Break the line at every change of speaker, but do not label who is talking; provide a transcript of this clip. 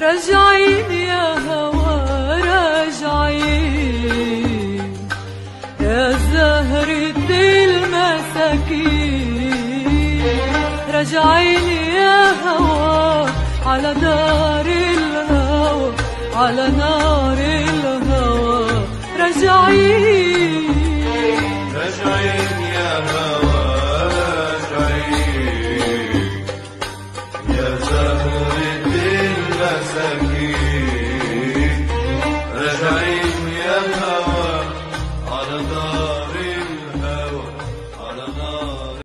راجعين يا هوا راجعين يا زهرة المساكين راجعين يا هوا على دار الهوى على نار